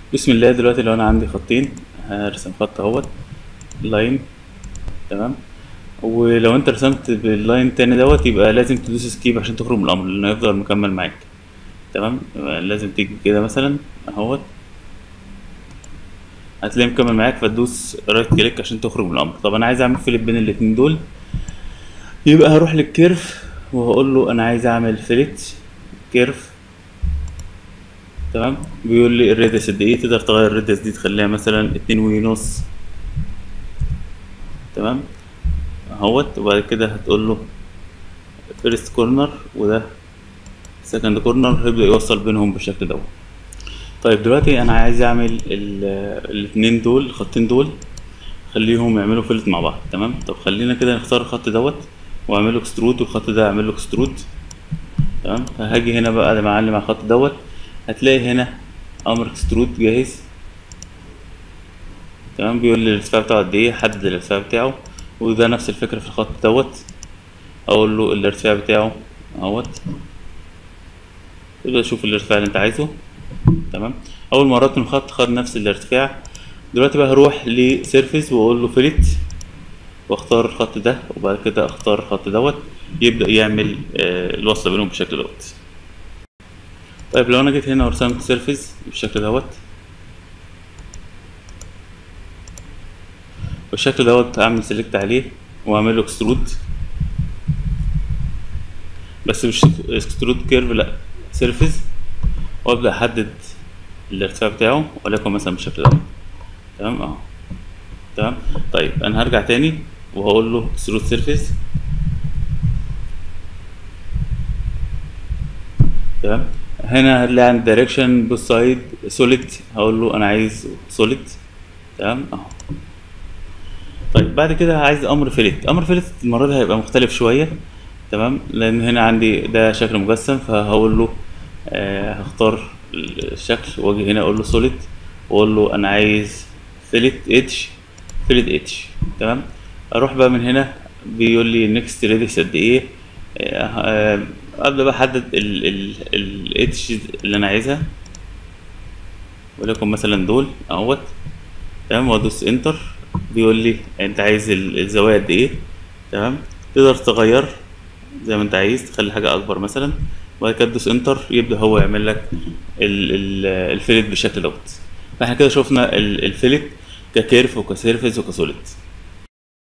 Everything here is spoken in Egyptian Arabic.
بسم الله دلوقتي لو انا عندي خطين هرسم خط اهوت لاين تمام ولو انت رسمت باللاين التاني دوت يبقى لازم تدوس اسكيب عشان تخرج من الامر لانه يفضل مكمل معاك تمام يبقى لازم تيجي كده مثلا اهوت هتلاقيه مكمل معاك فتدوس رايت كليك عشان تخرج من الامر طب انا عايز اعمل فيليب بين الاتنين دول يبقى هروح للكيرف وهقول له انا عايز اعمل فيليت كيرف تمام بيقول لي الريدس قد ايه تقدر تغير الريدس دي تخليها مثلا اتنين ونص تمام اهوت وبعد كده هتقول له فيرست كورنر وده سكند كورنر هيبدأ يوصل بينهم بالشكل دوت طيب دلوقتي انا عايز اعمل ال- الاتنين دول الخطين دول خليهم يعملوا فلت مع بعض تمام طب خلينا كده نختار الخط دوت واعمله اكسترود والخط ده اعمله اكسترود تمام فهاجي هنا بقى لما اعلم على الخط دوت هتلاقي هنا امر اكسترود جاهز تمام بيقول لي الارتفاع بتاعه قد ايه حدد الارتفاع بتاعه وده نفس الفكره في الخط دوت اقول له الارتفاع بتاعه اهوت تبدا تشوف الارتفاع اللي انت عايزه تمام اول ما قربت من الخط خد نفس الارتفاع دلوقتي بقى هروح لسيرفيس واقول له فيلت واختار الخط ده وبعد كده اختار الخط دوت يبدا يعمل آه، الوصله بينهم بالشكل دوت طيب لو انا جيت هنا ورسمت سيرفيس بالشكل دوت بالشكل دوت اعمل سيلكت عليه واعمل له اكسترود بس مش اكسترود كيرف لا سيرفيس وابدا احدد الارتفاع بتاعه وليكن مثلا بالشكل دوت تمام اهو تمام طيب انا هرجع تاني وهقول له اكسترود سيرفيس تمام هنا هنلاقي عند دايركشن بالسايد سوليد هقول له انا عايز سوليد تمام اهو طيب بعد كده عايز امر فيلت امر فيلت المره دي هيبقى مختلف شويه تمام لان هنا عندي ده شكل مجسم فهقول له آه هختار الشكل واجي هنا اقول له سوليد واقول له انا عايز فيلت ايدج فيلت ايدج تمام اروح بقى من هنا بيقول لي نيكست ريدكس قد ايه آه، آه، ابدا بقى احدد الايدج اللي انا عايزها وليكن مثلا دول اهوت تمام وادوس انتر بيقول لي انت عايز ال- الزوايا قد ايه تمام تقدر تغير زي ما انت عايز تخلي حاجه اكبر مثلا وبعد كده تدوس انتر يبدا هو يعمل لك ال- ال- الفيلت بالشكل دوت فاحنا كده شفنا ال- الفيلت ككيرف وكسيرفيس وكسوليد